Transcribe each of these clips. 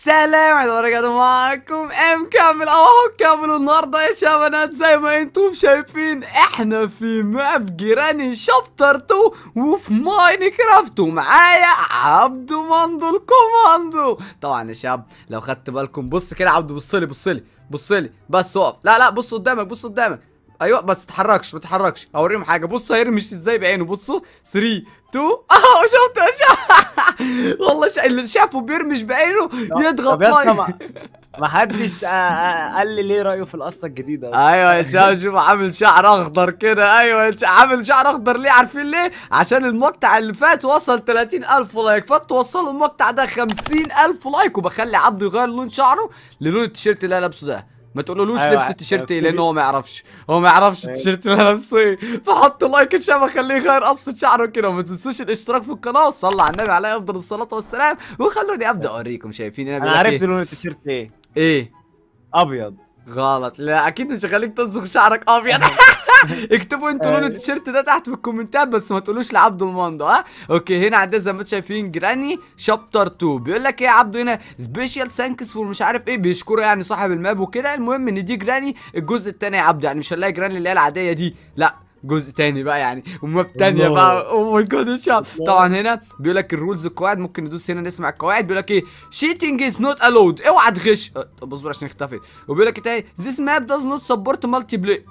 سلام عليكم ورجعنا معاكم ام كامل اهو كامل النهارده يا شباب زي ما انتم شايفين احنا في ماب جيراني شابتر 2 وفي ماينكرافت ومعايا عبدو ماندو الكوماندو طبعا يا شباب لو خدت بالكم بص كده يا عبدو بص لي بص لي بص لي بس اقف لا لا بص قدامك بص قدامك ايوه بس تتحركش ما تتحركش اوريهم حاجه بص هيرمش ازاي بعينه بصوا 3 2 اهو شفت شا... والله شا... اللي شافه بيرمش بعينه يضغط طب يا اسطى لايك ما ما حدش آه، آه، قال لي ليه رايه في القصه الجديده ايوه يا شباب شوف عامل شعر اخضر كده ايوه يا شباب، عامل شعر اخضر ليه عارفين ليه عشان المقطع اللي فات وصل 30000 لايك فتوصلوا المقطع ده 50000 لايك وبخلي عبده يغير لون شعره للون التيشيرت اللي انا لابسه ده ما تقولولوش أيوة، لبس التيشيرت ايه أيوة. لان هو ما يعرفش هو ما يعرفش أيوة. التيشيرت اللي انا لابسه ايه فحطوا لايك يا شباب خليه يغير قصه شعره كده وما تنسوش الاشتراك في القناه وصلوا على النبي عليه افضل الصلاه والسلام وخلوني ابدا اوريكم شايفين هنا انا بيقول لك عرفت إيه؟ لون التيشيرت ايه ايه ابيض غلط لا اكيد مش هخليك تصغر شعرك ابيض اكتبوا انتوا لون التيشيرت ده تحت في الكومنتات بس ما تقولوش لعبدو الماندو ها اوكي هنا عندنا زي ما انتم شايفين جراني شابتر 2 بيقول لك ايه يا عبدو هنا سبيشال ثانكس فور مش عارف ايه بيشكروا يعني صاحب الماب وكده المهم ان دي جراني الجزء الثاني يا عبدو يعني مش هنلاقي جراني اللي هي العاديه دي لا جزء تاني بقى يعني وماب تانية الله. بقى او ماي جاد يا شباب الله. طبعا هنا بيقول لك الرولز القواعد ممكن ندوس هنا نسمع القواعد بيقول لك ايه شيتنج از نوت الود اوعى تغش أه، طب اصبر عشان اختفت وبيقول لك ايه ذيس ماب داز نوت سبورت مالتي بلاي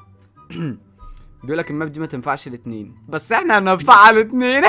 بيقول لك الماب دي ما تنفعش الاثنين بس احنا هننفعها الاثنين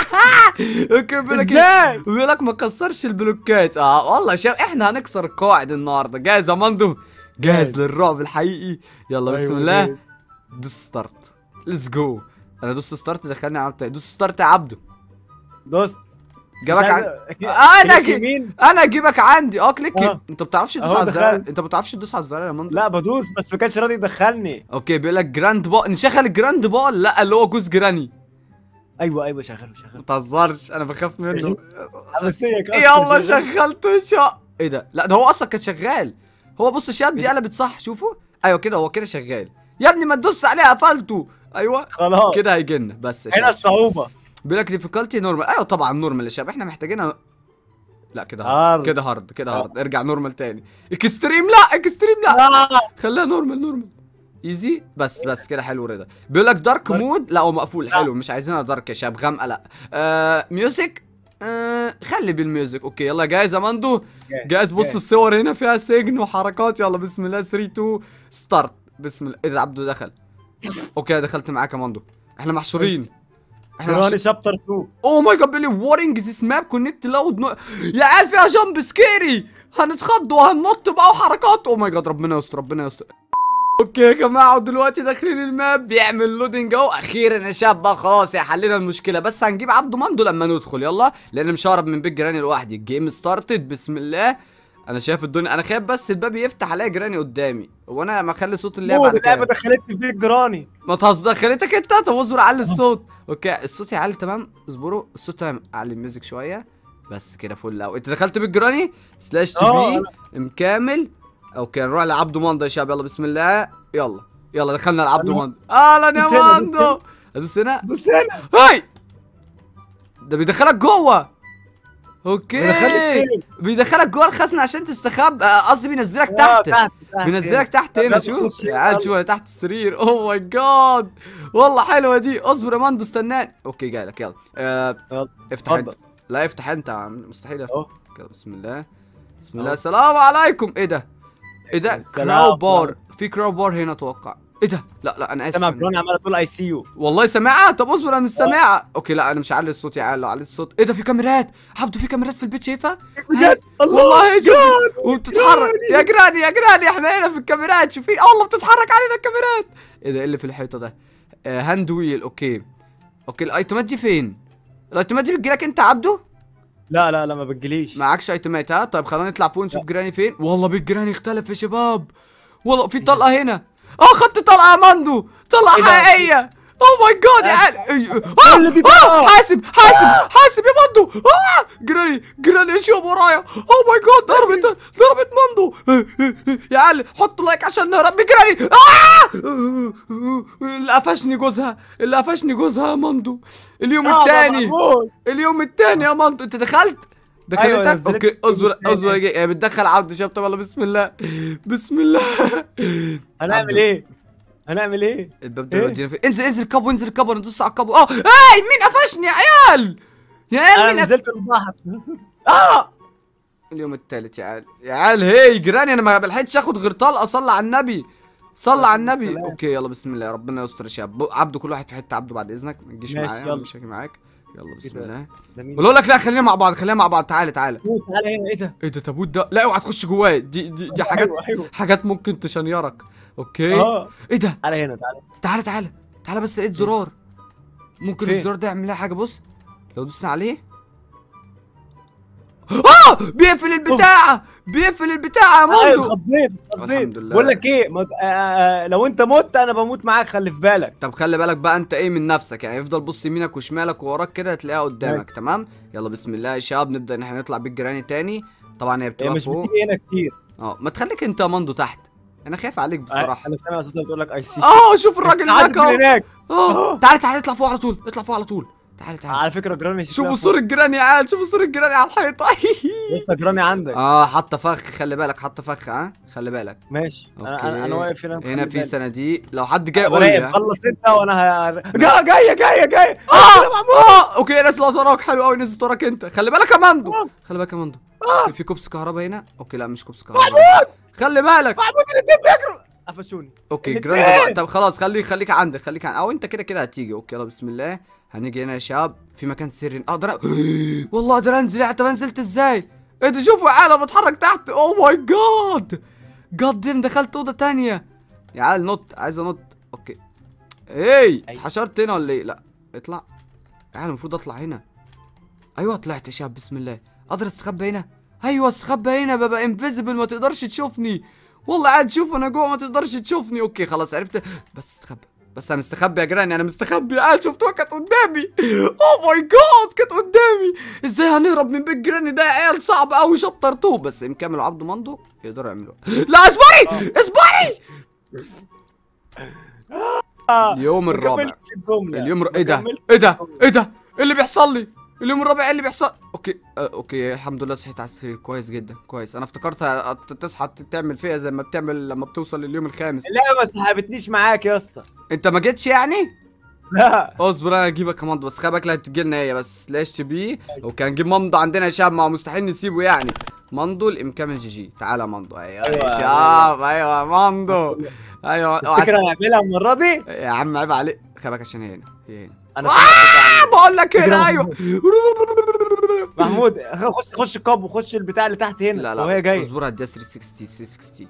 اوكي بيقول لك إيه؟ ازاي بيقول لك ما كسرش البلوكات اه والله يا شباب احنا هنكسر القواعد النهارده جاهز يا مندو جاهز جاهز. للرعب الحقيقي يلا بسم أيوة، الله جاهز. دوس ستارت ليتس جو انا دوست ستارت دخلني على بتاعي دوس ستارت يا عبده دوست جابك عن... انا انا جي... يمين انا اجيبك عندي اه كليك آه. انت ما بتعرفش تدوس أهو على الزرار دخلت. انت ما بتعرفش تدوس على الزرار يا مندو لا بدوس بس ما كانش راضي يدخلني اوكي بيقول لك جراند بول نشغل الجراند بول لا اللي هو جوز جراني ايوه ايوه شغال ما شغال تهزرش انا بخاف منه بسيك يلا شغلته شا ايه ده لا ده هو اصلا كان شغال هو بص الشاب دي إيه ده؟ قلبت صح شوفوا ايوه كده هو كده شغال يا ابني ما تدوس عليه قفلته ايوه خلاص كده هيجن بس يا هنا شباب. الصعوبه بيقول لك ديفيكولتي نورمال ايوه طبعا نورمال يا شباب احنا محتاجينها لا كده هارد هارد. كده هارد كده آه. هارد ارجع نورمال تاني اكستريم لا اكستريم لا لا خليها نورمال نورمال ايزي بس بس كده حلو رضا بيقول لك دارك دارك. مود لا هو مقفول لا. حلو مش عايزينها دارك يا شباب غامقه لا آه ميوزك آه خلي بالميوزك اوكي يلا جاهز يا مندو جاهز، جاهز بص جاهز. الصور هنا فيها سجن وحركات يلا بسم الله 3 2 ستارت بسم الله ايه ده عبده دخل اوكي دخلت معاك يا مندو احنا محشورين احنا جراني محشورين شابتر 2 اوه ماي جاد بيقول لي وارنج ذيس ماب كونكت لاود نو يا عيال فيها جامب سكيري هنتخض وهننط بقى وحركات اوه ماي جاد ربنا يستر ربنا يستر اوكي يا جماعه ودلوقتي داخلين الماب بيعمل لودنج اهو اخيرا يا شباب بقى خلاص يا حلينا المشكله بس هنجيب عبده مندو لما ندخل يلا لان مش ههرب من بيت جيراني لوحدي الجيم ستارتد بسم الله انا شايف الدنيا انا خايف بس الباب يفتح الاقي جيراني قدامي وانا ما اخلي صوت اللعبه مود على اللعبه كده دخلتني في بيت جراني ما تهزر خليتك انت طب اصبر علي الصوت اوكي الصوت يعلي تمام اصبروا الصوت تمام اعلي الميوزك شويه بس كده فل اوي انت دخلت بالجراني سلاش تي اه، بي مكامل اوكي نروح لعبدو ماندو يا شباب يلا بسم الله يلا يلا دخلنا لعبدو يلا. ماندو اهلا بس يا هنا، بس ماندو ادوس هنا بص هنا هاي ده بيدخلك جوه اوكي بيدخلني فين؟ بيدخلك جوه الخزنه عشان تستخبى آه، قصدي بينزلك آه، تحت تحت تحت بينزلك تحت هنا يلا شوف خش يا عيال يلا. شوف انا تحت السرير اوه ماي جاد والله حلوه دي اصبر يا ماندو استناني اوكي جاي لك يلا آه يلا. افتح انت اتفضل. لا افتح انت يا عم مستحيل افتح اهو يلا بسم الله بسم أهو. الله السلام عليكم ايه ده ايه ده السلام كراو بار عليكم. في كراو بار هنا اتوقع ايه ده لا لا انا اسف سامع أنا- جراني عماله تقول اي سي يو والله سامعها طب اصبر انا مش سامعها اوكي لا انا مش عالي الصوت يا عيال لو عليت الصوت ايه ده في كاميرات عبدو في كاميرات في البيت شايفها بجد والله شوف وبتتحرك يا جراني يا جراني احنا هنا في الكاميرات شوفي والله بتتحرك علينا الكاميرات ايه ده ايه اللي في الحيطه ده آه هاند ويل اوكي اوكي الايتمات دي فين الايتمات دي بتجيلك انت يا عبده لا لا لا ما بتجيليش معكش ايتمات ها طيب خلينا نطلع فوق نشوف جراني فين والله بيت جراني اختلف يا شباب والله في طلقه هنا اه خدت طلقه يا ماندو طلقه إيه ده؟ حقيقيه اوه ماي جاد يا عيال إيه، آه، اللي دي آه، بقى؟ حاسب حاسب حاسب يا ماندو آه، جراني جراني شوف ورايا اوه ماي جاد ضربت ضربت ماندو يا عيال حطوا لايك عشان نهرب بجراني آه! اللي قفشني جوزها اللي قفشني جوزها يا ماندو اليوم صعبة التاني معقول. اليوم التاني يا ماندو انت دخلت دخلتك نزلت اوكي اصبر تاني. اصبر يا هي بتدخل عبد شاب طب يلا بسم الله بسم الله هنعمل عبده. ايه هنعمل ايه الباب ده إيه؟ بيودينا فين انزل انزل الكابو انزل الكابو انا دوست على الكابو اه اي مين قفشني يا عيال يا عيال انا مين قف... نزلت البحر اه اليوم الثالث يا عيال يا عيال هي جيراني انا ما بلحقتش اخد غير طلقه صلى على النبي صلى على النبي السلام. اوكي يلا بسم الله ربنا يستر يا شباب بو- عبده كل واحد في حته عبده بعد اذنك ما تجيش ماشي، معايا يلا. مش هاجي معاك يلا بسم ده؟ الله ده مين؟ ولا اقول لك لا خلينا مع بعض خلينا مع بعض تعالى تعالى تعالى هنا ايه ده ايه ده تابوت ده لا اوعى تخش جواه دي دي دي حاجات ايوه ايوه حاجات ممكن تشنيرك اوكي اه ايه ده تعالى هنا تعالى تعالى تعالى تعالى بس لقيت زرار ممكن فين؟ الزرار ده يعمل لها حاجه بص لو دوسنا عليه اه بيقفل البتاعه بيقفل البتاعه يا ايوه موندو اتخضيت الحمد اتخضيت لله. بقول لك ايه ما... آه آه لو انت مت انا بموت معاك خلي في بالك طب خلي بالك بقى انت ايه من نفسك يعني افضل بص يمينك وشمالك ووراك كده هتلاقيها قدامك تمام يلا بسم الله يا شباب نبدا ان احنا نطلع بالجيراني تاني طبعا هي هي بتبقى مش فوق بتيجي هنا كتير اه ما تخليك انت يا مندو تحت انا خايف عليك بصراحه انا سامع صوتها بتقول لك اي سي اه شوف الراجل هناك اهو هناك اه تعالى تعالى اطلع فوق على طول اطلع فوق على طول تعالى تعالى على فكره جراني شوفوا صورة جيراني يا عيال شوفوا صورة جيراني على الحيطة لسه جراني عندك اه حاطة فخ خلي بالك حاطة فخ ها خلي بالك ماشي انا اوكي انا, أنا واقف هنا هنا مخلي في بالي. صناديق لو حد جاي قول لي وراقب ها. خلص انت وانا ه... جا جايه جايه جايه اه اه اوكي ناس لو وراك حلو قوي نزلت وراك انت خلي بالك يا مندو آه. خلي بالك يا مندو اوكي في كوبس كهرباء هنا اوكي لا مش كوبس كهرباء خلي بالك محمود الاتنين بيجروا قفشوني اوكي الاتنين. جراند طب خلاص خليك خليك عندك خليك عندك او انت كده كده هتيجي اوكي يلا بسم الله هنيجي هنا يا شباب في مكان سري اقدر أ- والله اقدر انزل يا طب نزلت ازاي ايه ده شوفوا يا عيال بتحرك تحت اوه ماي جاد جاد دين دخلت اوضه تانية يا عيال نط عايز انط اوكي ايه أيوة. اتحشرت هنا ولا ايه لا اطلع يا عيال المفروض اطلع هنا ايوه طلعت يا شباب بسم الله اقدر استخبى هنا ايوه استخبى هنا ببقى انفيزبل ما تقدرش تشوفني والله قاعد شوف انا جوه ما تقدرش تشوفني اوكي خلاص عرفت بس استخبى بس انا مستخبي يا جيراني انا مستخبي قاعد شفتوها كانت قدامي اوه ماي جاد كانت قدامي ازاي هنهرب من بيت جيراني ده يا عيال صعب قوي شطرتوه بس مكمل وعبده مندو يقدروا يعملوها لا اصبري اصبري آه. اليوم ما الرابع كملتش الجملة. اليوم ما ايه ده كملتش ايه ده الجملة. ايه ده ايه اللي بيحصل لي اليوم الرابع ايه اللي بيحصل اوكي آه اوكي الحمد لله صحيت على السرير كويس جدا كويس انا افتكرت هت- تصحى تعمل فيها زي ما بتعمل لما بتوصل لليوم الخامس لا ما سحبتنيش معاك يا اسطى انت ما جيتش يعني لا اصبر انا اجيبك كمان بس خلي بالك لا تجي لنا هي بس ليش تبيه وكان نجيب مندو عندنا يا شباب ما هو مستحيل نسيبه يعني مندو الامكان من جي جي تعالى يا مندو ايوه أيوة. يا شباب ايوه يا مندو ايوه اوعى- تفتكر هنعملها المرة دي؟ يا عم عيب عليك خلي بالك عشان هي هنا هي هنا انا آه سمعت بقول لك هنا اجري. ايوه محمود خش خش الكاب وخش البتاع اللي تحت هنا لا لا وهي جايه اصبر هديها 360 360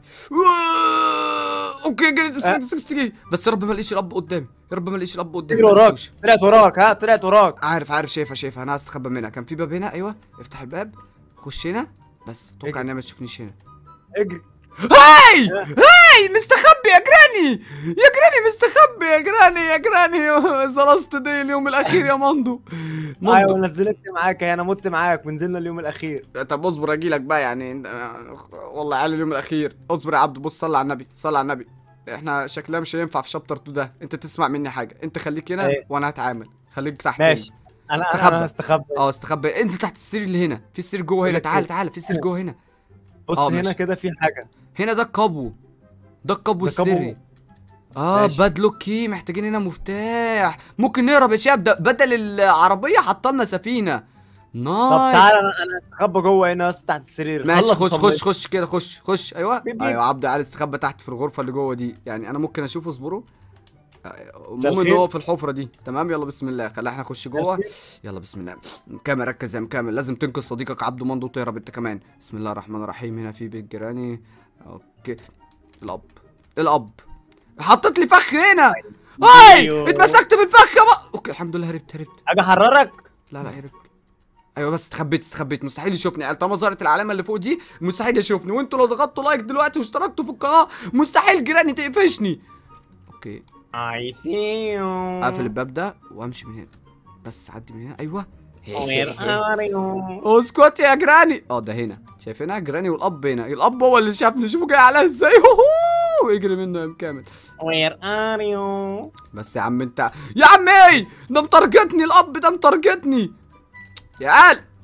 اوكي جريت 360 بس يا رب ما الاقيش الاب قدامي يا رب ما الاقيش الاب قدامي تجري ما وراك لقيتوش. طلعت وراك ها طلعت وراك عارف عارف شايفها شايفها انا هستخبى منها كان في باب هنا ايوه افتح الباب خش هنا بس اتوقع اجري. انها ما تشوفنيش هنا اجري هاي هاي مستخبي يا جراني يا جراني مستخبي يا جراني يا جراني خلصت دي اليوم الاخير يا مندو ايوه مندو نزلت معاك انا مت معاك ونزلنا اليوم الاخير طب اصبر اجي لك بقى يعني والله عالي اليوم الاخير اصبر يا عبد بص صلي على النبي صلي على النبي احنا شكلها مش هينفع في شابتر 2 ده انت تسمع مني حاجه انت خليك هنا ايه. وانا هتعامل خليك تحت ماشي انا استخبى. انا هستخبى اه استخبى انزل تحت السرير اللي هنا في سرير جوه هنا لك تعال ايه. تعال في سرير جوه هنا بص اه، هنا ماشي. كده في حاجه هنا ده القبو ده القبو ده قبو. السري اه ماشي. بادلوك كي محتاجين هنا مفتاح ممكن نهرب يا شباب ده بدل العربيه حطلنا سفينه طب نايس تعالى انا انا هستخبى جوه هنا بس تحت السرير ماشي خلص خش وطمني. خش خش كده خش خش ايوه بيب بيب. ايوه عبد عايز استخبى تحت في الغرفه اللي جوه دي يعني انا ممكن اشوفه اصبروا مساء المهم ان الخير. هو في الحفره دي تمام يلا بسم الله خلينا احنا نخش جوه يلا بسم الله مكامل ركز يا مكامل لازم تنقذ صديقك عبده مندو وتهرب انت كمان بسم الله الرحمن الرحيم هنا في بيت جيراني اوكي الاب الاب حطيت لي فخ هنا هاي أيوه. اتمسكت في الفخ يا بقى اوكي الحمد لله هربت هربت اجي احررك لا لا هربت ايوه بس استخبيت استخبيت مستحيل يشوفني يعني طالما ظهرت العلامه اللي فوق دي مستحيل يشوفني وانتوا لو ضغطتوا لايك دلوقتي واشتركتوا في القناه مستحيل جيراني تقفشني اوكي اي سي يو اقفل الباب ده وامشي من هنا بس عدي من هنا ايوه وير ار يو اسكت يا جراني اه ده هنا شايفينها جراني والاب هنا الاب هو اللي شافني شوفوا جاي عليها ازاي هوهو ويجري منه يا كامل وير ار يو بس يا عم انت يا عم ايه ده مترجتني الاب ده مترجتني يا عيال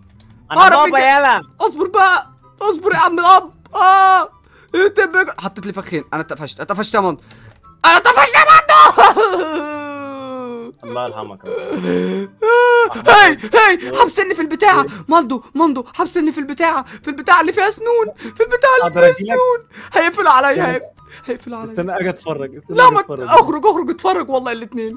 انا أعرف بابا إنك- يلا اصبر بقى اصبر يا عم الاب اه انت بيج- حطيت لي فخين انا اتقفشت اتقفشت يا مندو انا اتقفشت يا مندو الله يرحمك هاي هاي حبسني في البتاعة مندو مندو حبسني في البتاعة في البتاعة اللي فيها سنون في البتاعة اللي أقدر فيها أجيلك؟ سنون هيقفلوا عليا هيقف- هيقفلوا عليا استنى اجي اتفرج استنى لا أجي ما أتفرج. اخرج اخرج اتفرج والله الاثنين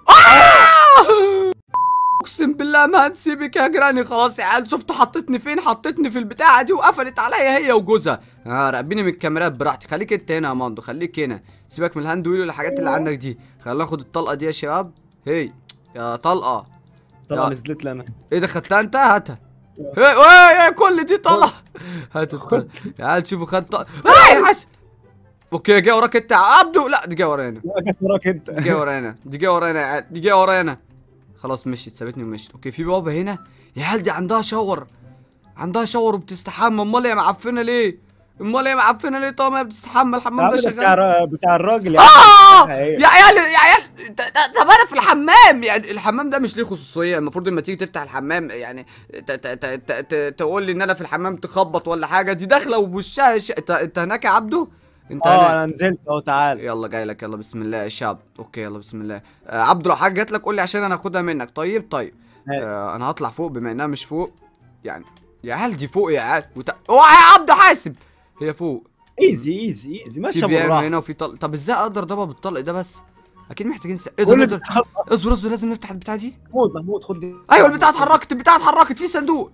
آه! اقسم بالله ما هنسيبك يا جيراني خلاص يا عيال شفتوا حطتني فين حطتني في البتاعه دي وقفلت عليا هي وجوزها اه راقبيني من الكاميرات براحتي خليك انت هنا يا ماندو خليك هنا سيبك من الهاند ويل والحاجات اللي عندك دي خلينا ناخد الطلقه دي يا شباب هي يا طلقه طبعا يا- نزلت لي انا ايه ده خدتها انت هاتها هي هي هي كل دي طلقه هات الطلقه يا عيال شوفوا خد طلقه هاي حسن اوكي جاي وراك انت يا عبدو لا دي جاي ورانا اجي وراك انت دي جايه ورانا دي جايه ورانا يا عيال دي جايه ورانا خلاص مشيت سابتني ومشيت اوكي في بابا هنا يا عيال دي عندها شاور عندها شاور وبتستحمى امال هي معفنه ليه امال هي معفنه ليه طالما هي بتستحمى الحمام ده ده شغال بتاع الر- بتاع الراجل يا اه عم. إيه؟ يا عيال يا عيال ط- ط- طب انا في الحمام يعني الحمام ده مش ليه خصوصيه المفروض لما تيجي تفتح الحمام يعني ت- ت- ت- ت- ت- تقول لي ان انا في الحمام تخبط ولا حاجه دي داخله وبوشها ش... انت انت هناك يا عبدو انت اه هناك انا نزلت اهو تعال يلا جاي لك يلا بسم الله يا شاب اوكي يلا بسم الله آه عبد لو حاجه جات لك قول لي عشان انا اخدها منك طيب طيب هاي. آه انا هطلع فوق بما انها مش فوق يعني يا عيال دي فوق يا عيال وت... اوعى يا عبد حاسب هي فوق ايزي ايزي ايزي في ماشي بيانو بالراحه هنا وفي طلق طب ازاي اقدر اضربها بالطلق ده بس اكيد محتاجين س... ايه ده قول نقدر لي- اصبر اصبر لازم نفتح البتاع دي محمود محمود خد دي ايوه البتاع اتحركت البتاع اتحركت في صندوق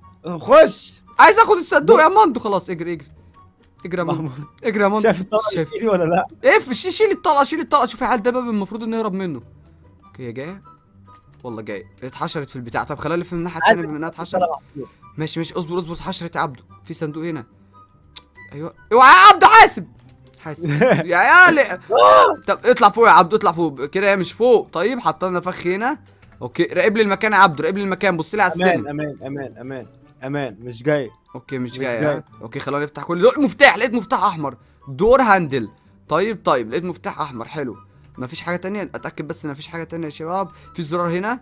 خش عايز اخد الصندوق يا ماندو خلاص اجري اجري اجري يا ماندو محمود اجري يا ماندو شايف الطلقه شايف ايدي ولا لا ايه في شي- شيل الطلقه شيل الطلقه شوف يا عيال ده باب المفروض انه يهرب منه اوكي هي جايه والله جايه اتحشرت في البتاع طب خليها نلف من الناحيه التانيه بما انها اتحشرت الطلقة محمود. ماشي ماشي اصبر اصبر اتحشرت يا عبده في صندوق هنا ايوه اوعى يا عبده حاسب حاسب يا عيال طب اطلع فوق يا عبده اطلع فوق كده هي مش فوق طيب حط لنا فخ هنا اوكي راقب لي المكان يا عبده راقب لي المكان بص لي على امان السلم امان امان امان امان مش جاي اوكي مش مش جاي جاي. ها؟ اوكي خلينا نفتح كل دول مفتاح لقيت مفتاح احمر دور هاندل طيب طيب لقيت مفتاح احمر حلو مفيش حاجه تانية اتاكد بس ان مفيش حاجه تانية يا شباب في زرار هنا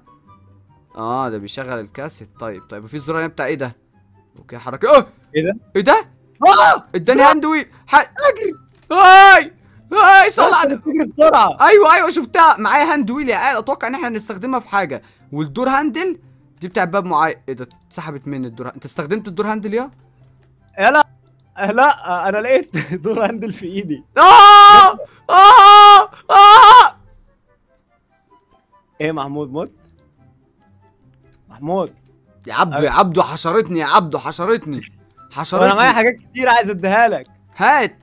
اه ده بيشغل الكاسيت طيب طيب وفي زرار هنا بتاع ايه ده اوكي حركه اه ايه ده ايه ده اه اداني هاند ويل ح... اجري هاي هاي صل بس على بتجري بسرعه ايوه ايوه شفتها معايا هاند ويل يا عيال اتوقع ان احنا هنستخدمها في حاجه والدور هاندل دي بتاع باب معين ايه ده اتسحبت مني الدور انت استخدمت الدور هاندل يا يلا لا انا لقيت دور هاندل في ايدي آه آه آه ايه محمود موت محمود يا عبدو يا عبدو حشرتني يا عبدو حشرتني انا معايا حشرتني حاجات كتير عايز اديها لك هات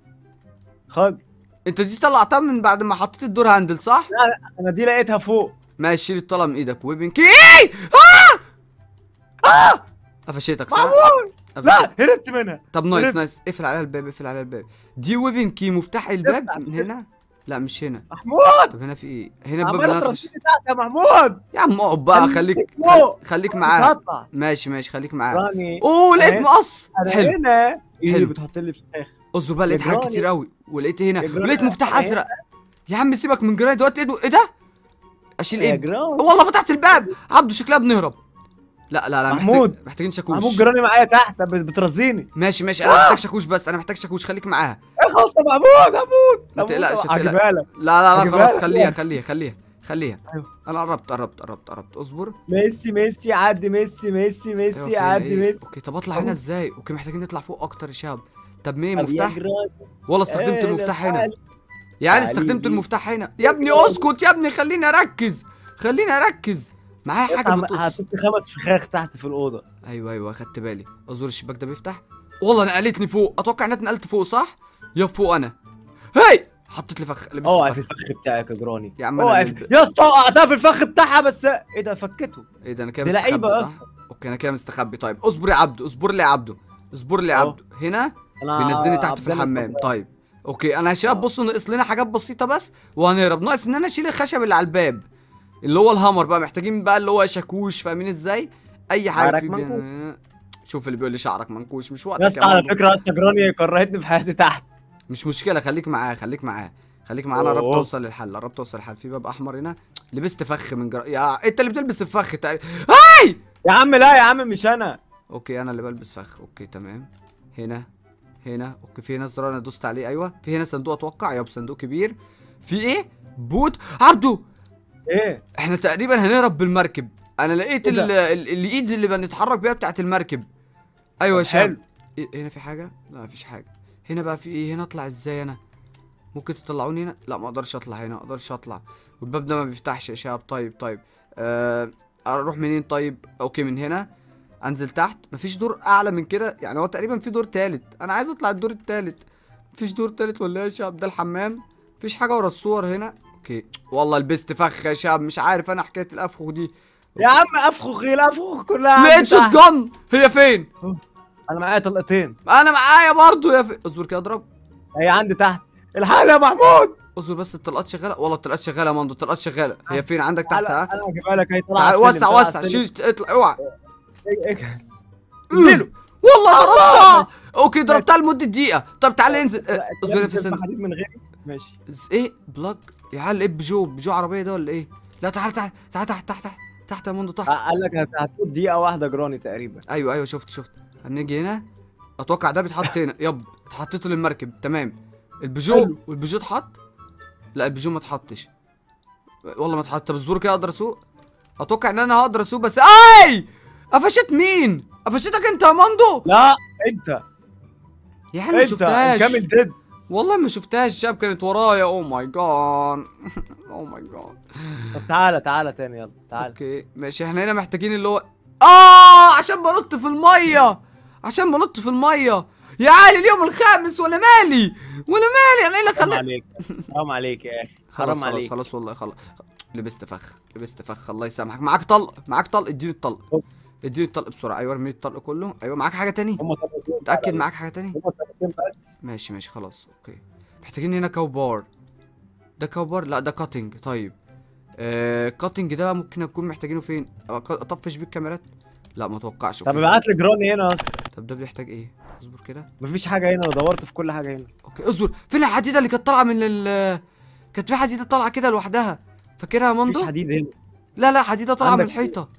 خد انت دي طلعتها من بعد ما حطيت الدور هاندل صح؟ انا دي لقيتها فوق ماشي شيل الطلقه من ايدك ويبن كي آه آه قفشتك صح؟ محمود قفشتك. لا هربت منها طب نايس هربت. نايس اقفل عليها الباب اقفل عليها الباب دي ويبن كي مفتاح الباب افتح، من هنا لا مش هنا محمود طب هنا في ايه؟ هنا الباب اللي عمال انا أخش- ترشيني تحت يا محمود يا عم اقعد بقى خليك خليك فوق. خل- خليك مش معاه هطلع ماشي ماشي خليك معاه راني اوه لقيت أهي. مقص انا حلو هنا ايه حلو. بتحط لي فراخ اصبر بقى لقيت حاجات جراني. كتير قوي ولقيت هنا يا جراني. ولقيت مفتاح أهي. ازرق يا عم سيبك من جراي دلوقتي لقيته ايه ده اشيل يا ايه جران والله فتحت الباب عبده شكلها بنهرب لا لا لا محمود. محتاج محتاجين شاكوش محمود جراني معايا تحت بت- بترزيني ماشي ماشي انا محتاج شاكوش بس انا محتاج شاكوش خليك معاها ايه خلاص يا محمود محمود ما تقلقش، ما هجيبها لك لا لا لا هجيبها خلاص لك خليها يعني. خليها خليها خليها أيوه. انا قربت قربت قربت قربت اصبر ميسي ميسي عدي ميسي ميسي أيوه، ميسي فين عدي إيه؟ ميسي اوكي طب اطلع هنا أهو. ازاي اوكي محتاجين نطلع فوق اكتر يا شباب طب مين طب يا المفتاح جراني. والله استخدمت إيه المفتاح ده؟ هنا يا عيال تعالي استخدمت دي. المفتاح هنا يا ابني اسكت يا ابني خليني اركز خليني اركز معايا حاجه عم- بتقص حطيت خمس فخاخ تحت في الاوضه ايوه ايوه خدت بالي ازور الشباك ده بيفتح والله نقلتني فوق اتوقع انها اتنقلت فوق صح يا فوق انا هاي حطيت لي فخ لبست اوعى في فخ الفخ بتاعك يا جراني يا عم اوعى انا في- يا اسطى وقعتها في الفخ بتاعها بس ايه ده فكته ايه ده انا كده دي مستخبي لعيبه يا صح اسطى اوكي انا كده مستخبي طيب اصبر يا عبدو اصبر لي يا عبدو اصبر لي يا أهو. عبدو هنا انا بينزلني تحت في عبد الله الحمام الصباح. طيب اوكي انا يا شباب بصوا ناقص لنا حاجات بسيطه بس وهنهرب ناقص ان انا اشيل الخشب اللي على الباب اللي هو الهامر بقى محتاجين بقى اللي هو شاكوش فاهمين ازاي اي حاجه شعرك في منكوش. شوف اللي بيقول لي شعرك منكوش مش وقتك يا اسطى يا على ماما. فكره يا اسطى جراني كرهتني في حياتي تحت مش مشكله خليك معاه خليك معاه خليك معاه انا قربت أوه. اوصل للحل قربت اوصل للحل في باب احمر هنا لبست فخ من جر... يا انت اللي بتلبس الفخ تقريبا هاي يا عم لا يا عم مش انا اوكي انا اللي بلبس فخ اوكي تمام هنا هنا اوكي في هنا زرار انا دوست عليه ايوه في هنا صندوق اتوقع ياب صندوق كبير في ايه بوت عبدو ايه احنا تقريبا هنهرب بالمركب انا لقيت إيه ده؟ ال- ال- الايد اللي بنتحرك بيها بتاعت المركب ايوه يا طب شباب حلو. إيه هنا في حاجه لا مفيش حاجه هنا بقى في ايه هنا اطلع ازاي انا ممكن تطلعوني هنا لا ما اقدرش اطلع هنا ما اقدرش اطلع والباب ده ما بيفتحش يا شباب طيب طيب آه اروح منين طيب اوكي من هنا انزل تحت مفيش دور اعلى من كده يعني هو تقريبا في دور تالت انا عايز اطلع الدور التالت مفيش دور تالت ولا ايه يا شباب ده الحمام مفيش حاجه ورا الصور هنا اوكي والله لبست فخ يا شباب مش عارف انا حكايه الافخو دي يا عم افخخ ايه الافخخ كلها عندي لقيت شوت تحت. جن هي فين انا معايا طلقتين انا معايا برضو يا في... اصبر كده اضرب هي عندي تحت الحقني يا محمود اصبر بس الطلقات شغاله والله الطلقات شغاله يا مندو الطلقات شغاله هي فين عندك تحت تعالى ها انا هجيبها لك هي طلع تعال على السلم، وسع طلع على وسع السلم. شيل اطلع اوعى إيه- إيه- اديله والله ضربتها اوكي ضربتها لمده دقيقه طب تعال انزل لا، اه، اصبر في الكلام سن حديد من غيري ماشي ز- ايه بلاك يا عيال ايه بجو بجو عربيه ده ولا ايه لا تعال تعال تعال تحت تحت تحت تحت يا مندو تحت قال لك هت- هتفوت دقيقة واحدة جراني تقريبا ايوه ايوه شفت شفت هنيجي هنا اتوقع ده بيتحط هنا يب اتحطيته للمركب تمام البيجو حلو. والبيجو اتحط لا البيجو ما اتحطش والله ما اتحط طب اصبروا كده اقدر اسوق اتوقع ان انا هقدر اسوق بس اي قفشت مين قفشتك انت يا مندو لا انت يا عم ما انت شفتهاش كامل ديد والله ما شفتهاش الشاب كانت ورايا Oh اوه ماي جاد اوه ماي جاد طب تعالى تعالى تاني يلا تعالى اوكي ماشي احنا هنا محتاجين اللي هو اه عشان بنط في الميه عشان بنط في الميه يا علي اليوم الخامس ولا مالي ولا مالي انا ايه اللي حرام خلاني عليك حرام عليك يا اخي خلاص حرام خلاص عليك خلاص والله خلاص لبست فخ لبست فخ الله يسامحك معاك طلق معاك طلق اديني الطلق أوه. اديني الطلق بسرعه ايوه ارمي الطلق كله ايوه معاك حاجه تاني هم طلقتين متاكد معاك حاجه تاني هم طلقتين بس ماشي ماشي خلاص اوكي محتاجين هنا كاوبار ده كاوبار لا ده كاتنج طيب آه كاتنج ده ممكن اكون محتاجينه فين أ- اطفش بيه الكاميرات لا ما اتوقعش طب أوكي. ابعت لي جراني هنا اصلا طب ده بيحتاج ايه اصبر كده مفيش حاجة هنا انا دورت في كل حاجة هنا اوكي اصبر فين الحديده اللي كانت طالعه من ال كانت في حديده طالعه كده لوحدها فاكرها يا مفيش مندو حديد هنا لا لا حديده طالعه من عندك- الحيطه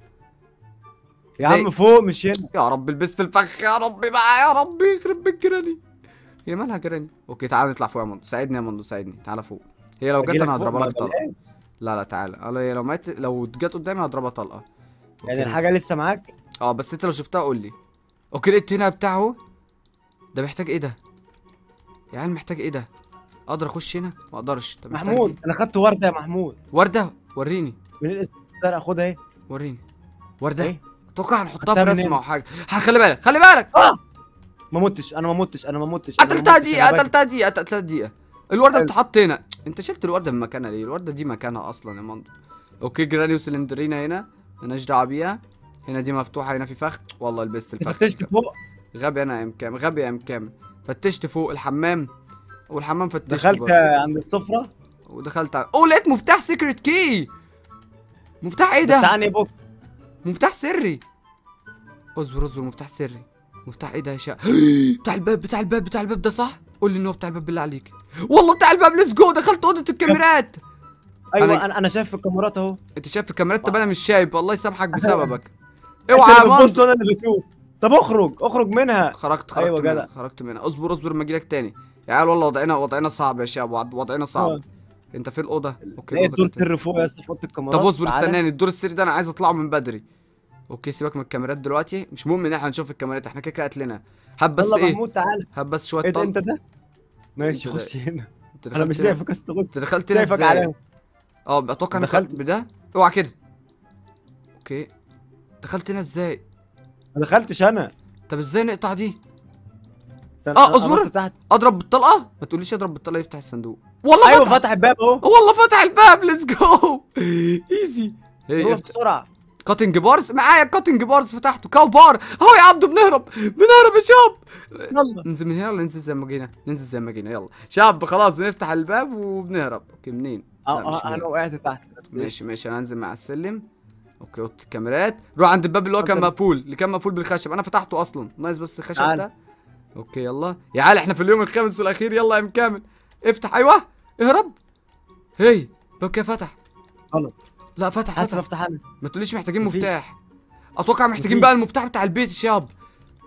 يا زي- عم فوق مش هنا يا رب لبست الفخ يا ربي بقى يا ربي يخرب بيت جيراني هي مالها جيراني اوكي تعال نطلع فوق يا مندو ساعدني يا مندو ساعدني تعال فوق هي لو جت أجيلك انا فوق، هضربها ما لك طلقه بلاقيش. لا لا تعالى انا هي لو مات لو جت قدامي هضربها طلقه يعني أوكي. الحاجة لسه معاك اه بس انت لو شفتها قول لي اوكي لقيت هنا بتاعه ده محتاج ايه ده يا عيال محتاج ايه ده اقدر اخش هنا ما اقدرش طب محتاج محمود دي. انا خدت وردة يا محمود ورده وريني من السرقة خدها اهي وريني ورده ايه اتوقع هنحطها خدتها في منين؟ رسمه او حاجه ها، خلي بالك خلي بالك ما متش انا ما متش انا ما متش أنا ما قتلتها متش، دقيقه أنا بجري. قتلتها دقيقه قتلتها دقيقه الورده حلو. بتتحط هنا انت شلت الورده من مكانها ليه الورده دي مكانها اصلا يا مندو اوكي جراني وسلندرينا هنا مالناش دعوه بيها هنا دي مفتوحه هنا في فخ والله لبست انت الفخ فتشت فوق غبي انا يا ام كامل غبي يا ام كامل فتشت فوق الحمام والحمام فتشت دخلت برضه. عند السفرة ودخلت ع- اوه لقيت مفتاح سيكريت كي مفتاح ايه ده بتاعني بوك مفتاح سري اصبر اصبر مفتاح سري مفتاح ايه ده يا شا بتاع الباب بتاع الباب بتاع الباب ده صح قول لي ان هو بتاع الباب بالله عليك والله بتاع الباب ليتس جو دخلت اوضه الكاميرات ايوه أنا- انا انا شايف في الكاميرات اهو انت شايف في الكاميرات طب انا مش شايف الله يسامحك بسببك انت اوعى يا اللي بتبص مندو وانا اللي بشوف طب اخرج اخرج منها خرجت خرجت أيوة منها جدع. خرجت منها اصبر اصبر اما اجيلك تاني يا عيال والله وضعنا وضعنا صعب يا شباب وض- وضعنا صعب آه. انت في الاوضه اوكي لقيت الأوضة دور كانت- سر فوق يا اسطى في اوضه الكاميرات طب اصبر تعالى. استناني الدور السري ده انا عايز اطلعه من بدري اوكي سيبك من الكاميرات دلوقتي مش مهم ان احنا نشوف الكاميرات احنا كده كده قتلنا هات بس يلا ايه محمود تعالى هات بس شويه ايه ده طلق انت ده ماشي انت ده. خش هنا انت انا مش دخلت هنا- شايفك اصلا انت دخلت هنا شايفك ازاي علامه اه اتوقع انا دخلت. دخلت بده اوعى كده اوكي دخلت هنا ازاي ما دخلتش انا طب ازاي نقطع دي استنى اه، أنا- اصبر. أنا نط تحت اضرب بالطلقه ما تقوليش اضرب بالطلقه يفتح الصندوق والله ايوه فتح فتح الباب اهو والله فتح الباب ليتس جو ايزي هي روح افت- بسرعه كاتنج بارز معايا كاتنج بارز فتحته كاو بار اهو يا عبدو بنهرب بنهرب يا شاب يلا ننزل من هنا ولا ننزل زي ما جينا ننزل زي ما جينا يلا شاب خلاص نفتح الباب وبنهرب اوكي منين لا اه مش اه من انا هنا. وقعت تحت بس ماشي ماشي انا هنزل مع السلم اوكي اوضه الكاميرات روح عند الباب اللي هو كان اتفضل. مقفول اللي كان مقفول بالخشب انا فتحته اصلا ناقص بس الخشب تعال. ده اوكي يلا يا عيال احنا في اليوم الخامس والاخير يلا يا ام كامل افتح ايوه اهرب هي باب كده فتح غلط لا فتح حاسس فتح افتح انا ما تقوليش محتاجين مفيش. مفتاح اتوقع محتاجين مفيش. بقى المفتاح بتاع البيت يا شاب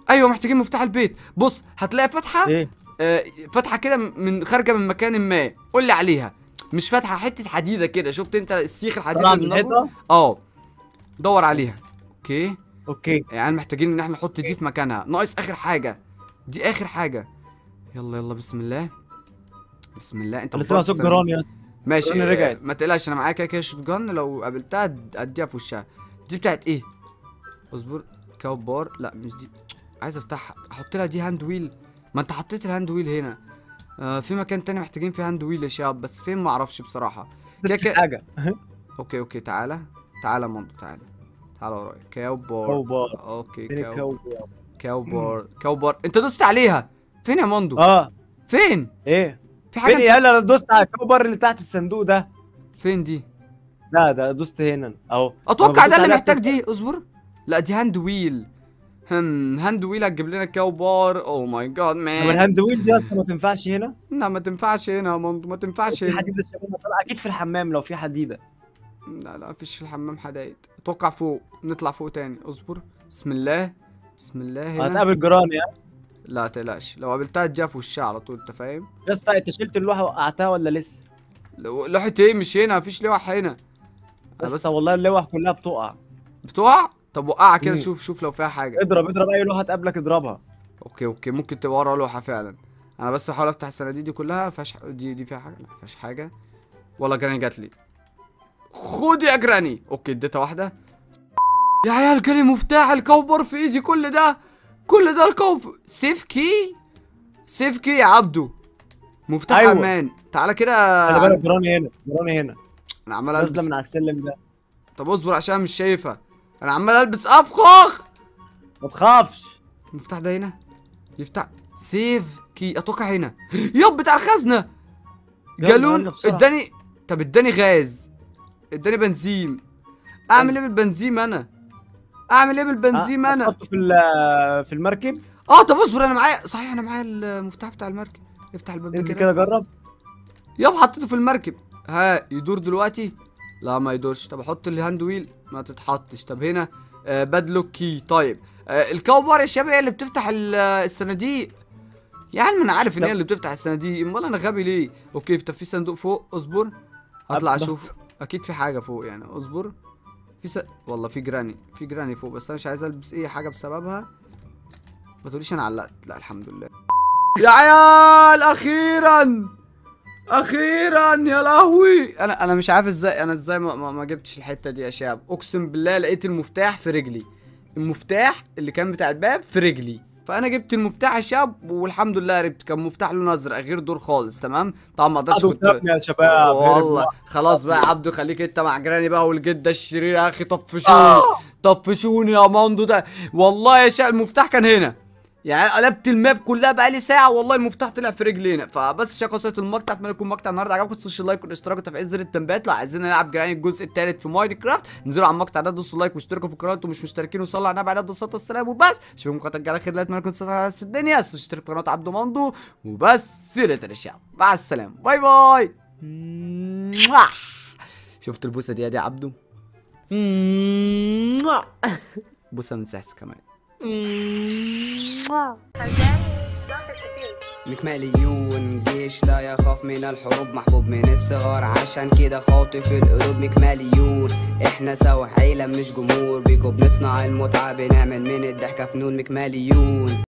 ايوه محتاجين مفتاح البيت بص هتلاقي فتحه ايه آه فتحه كده من خارجه من مكان ما قول لي عليها مش فتحه حته حديده كده شفت انت السيخ الحديد طلع اللي من بنضربه؟ الحيطه اه دور عليها اوكي اوكي يعني محتاجين ان احنا نحط دي في مكانها ناقص اخر حاجه دي اخر حاجه يلا يلا بسم الله بسم الله انت انا سامع بتبص صوت سنة. جيران يا اسطى ماشي جيراني آه، رجعت. ما تقلقش انا معايا كده كده شوت جان لو قابلتها أد- اديها في وشها دي بتاعت ايه اصبر كاوب بار لا مش دي عايز افتحها احط لها دي هاند ويل ما انت حطيت الهاند ويل هنا آه في مكان تاني محتاجين فيه هاند ويل يا شباب بس فين ما اعرفش بصراحه كده مش كده حاجه اوكي اوكي تعالى تعالى مندو تعالى تعالى ورايا كاو بار كوبار اوكي فين كاو الكوبار كاو بار كاو بار انت دوست عليها فين يا مندو اه فين ايه في حاجه فين انت- يلا انا دوست على الكوبر اللي تحت الصندوق ده فين دي لا ده دوست هنا اهو اتوقع أنا ده اللي بدوس محتاج عليها دي اصبر لا دي هاند ويل هم هاند ويل هتجيب لنا كاو بار او ماي جاد طب مان الهاند ويل دي اصلا ما تنفعش هنا لا ما تنفعش هنا يا مندو ما تنفعش في هنا حديده شبابنا طلع اكيد في الحمام لو في حديده لا لا مفيش في الحمام حدايد اتوقع فوق نطلع فوق تاني اصبر بسم الله بسم الله هنا هتقابل جيراني ها لا تقلقش لو قابلتها اديها في وشها على طول انت فاهم يا اسطى انت شلت اللوحه وقعتها ولا لسه لو- لوحة ايه مش هنا مفيش لوح هنا يا انا بس اسطى والله اللوح كلها بتقع بتقع طب وقعها كده مم. شوف شوف لو فيها حاجه اضرب اضرب اي لوحه تقابلك اضربها اوكي اوكي ممكن تبقى ورا لوحه فعلا انا بس بحاول افتح الصناديق دي كلها فيهاش دي دي فيها حاجه لا فيهاش حاجه والله جراني جات لي خد يا جراني اوكي اديتها واحده يا عيال جالي مفتاح الكوبر في ايدي كل ده كل ده الكوب سيف كي سيف كي يا عبدو مفتاح أيوة. امان تعالى كده خلي بالك عن- جيراني هنا جيراني هنا انا عمال نازله البس من على السلم ده طب اصبر عشان مش شايفها انا عمال البس افخخ ما تخافش المفتاح ده هنا يفتح سيف كي اتوقع هنا يب بتاع الخزنه يلا جالون يلا بسرعة. اداني طب اداني غاز اداني بنزين اعمل ايه بالبنزين انا اعمل ايه بالبنزين آه، انا تحطه في ال- في المركب اه طب اصبر انا معايا صحيح انا معايا المفتاح بتاع المركب افتح الباب ده انزل كده كده جرب يب حطيته في المركب ها يدور دلوقتي لا ما يدورش طب احط الهاند ويل ما تتحطش طب هنا آه بدلوك كي طيب آه الكوبر يا شباب هي اللي بتفتح ال- آه، الصناديق يا عم انا عارف ان طب- هي اللي بتفتح الصناديق امال انا غبي ليه اوكي طب في صندوق فوق اصبر هطلع أب- اشوف اكيد في حاجه فوق يعني اصبر في س... والله في جراني في جراني فوق بس انا مش عايز البس اي حاجه بسببها ما تقوليش انا علقت لا الحمد لله يا عيال اخيرا اخيرا يا لهوي انا انا مش عارف ازاي انا ازاي ما, ما, ما جبتش الحته دي يا شباب اقسم بالله لقيت المفتاح في رجلي المفتاح اللي كان بتاع الباب في رجلي فانا جبت المفتاح يا شباب والحمد لله قربت كان مفتاح لونه ازرق غير دور خالص تمام طبعا ما اقدرش عدو كنت سابني يا شباب والله خلاص بقى يا عبدو خليك انت مع جيراني بقى والجده الشرير يا اخي طفشوني طفشوني يا ماندو ده والله يا شباب المفتاح كان هنا يعني قلبت الماب كلها بقى لي ساعه والله المفتاح طلع في رجلي هنا فبس شكرا قصه المقطع اتمنى يكون المقطع النهارده عجبكم تخشوا اللايك والاشتراك وتفعيل زر التنبيهات لو عايزين نلعب جيراني الجزء الثالث في ماينكرافت انزلوا على المقطع ده دوسوا لايك واشتركوا في القناه انتوا مش مشتركين وصلوا على النبي عليه الصلاه والسلام وبس اشوفكم مقطع الجاي على خير لا اتمنى لكم الصحه في الدنيا بس اشتركوا في قناه عبدو ماندو وبس سيرة الشعب مع السلامه باي باي شفت البوسه دي يا دي يا عبدو بوسه من سحس كمان مكماليون جيش لا يخاف من الحروب محبوب من الصغار عشان كده خاطف القلوب مكماليون احنا سوا عيلة مش جمهور بيكو بنصنع المتعة بنعمل من الضحكة فنون مكماليون